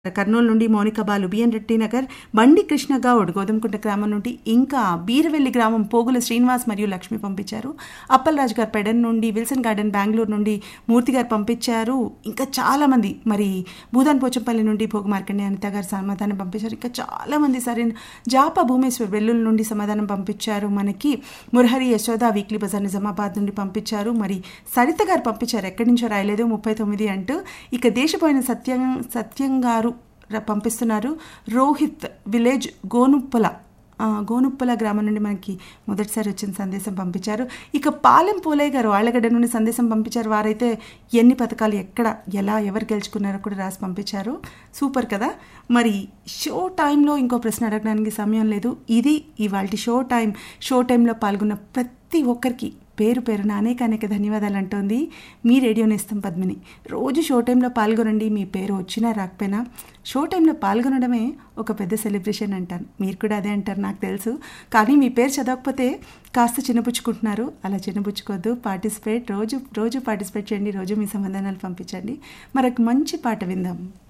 కర్నూలు నుండి మౌనిక బాలు బిఎన్ రెడ్డి నగర్ బండి కృష్ణ గౌడ్ గోధుమకుంట గ్రామం నుండి ఇంకా బీరవెల్లి గ్రామం పోగుల శ్రీనివాస్ మరియు లక్ష్మి పంపించారు అప్పలరాజు గారు పెడన్ నుండి విల్సన్ గార్డెన్ బెంగళూరు నుండి మూర్తి గారు పంపించారు ఇంకా చాలా మంది మరి భూదాన్ పోచంపల్లి నుండి భోగ మార్కండి అనిత గారు సమాధానం పంపించారు ఇంకా చాలా మంది సరైన జాప భూమేశ్వర్ వెల్లుల్లి నుండి సమాధానం పంపించారు మనకి మురహరి యశోద వీక్లీ బజార్ నిజామాబాద్ నుండి పంపించారు మరి సరిత గారు పంపించారు ఎక్కడి నుంచో రాయలేదు ముప్పై తొమ్మిది అంటూ ఇక దేశపోయిన సత్యం సత్యం గారు ర- పంపిస్తున్నారు రోహిత్ విలేజ్ గోనుప్పల ఆ, గోనుప్పల గ్రామం నుండి మనకి మొదటిసారి వచ్చిన సందేశం పంపించారు ఇక పాలెం పోలయ్య గారు ఆళ్ళగడ్డ నుండి సందేశం పంపించారు వారైతే ఎన్ని పథకాలు ఎక్కడ ఎలా ఎవరు గెలుచుకున్నారో కూడా రాసి పంపించారు సూపర్ కదా మరి షో టైంలో ఇంకో ప్రశ్న అడగడానికి సమయం లేదు ఇది ఇవాళ షో టైం షో టైంలో పాల్గొన్న ప్రతి ఒక్కరికి పేరు పేరున అనేక అనేక ధన్యవాదాలు అంటోంది మీ రేడియో నేస్తం పద్మిని రోజు షో టైంలో పాల్గొనండి మీ పేరు వచ్చినా రాకపోయినా షో టైంలో పాల్గొనడమే ఒక పెద్ద సెలబ్రేషన్ అంటాను మీరు కూడా అదే అంటారు నాకు తెలుసు కానీ మీ పేరు చదవకపోతే కాస్త చిన్నపుచ్చుకుంటున్నారు అలా చిన్నపుచ్చుకోవద్దు పార్టిసిపేట్ రోజు రోజు పార్టిసిపేట్ చేయండి రోజు మీ సమాధానాలు పంపించండి మరొక మంచి పాట విందాం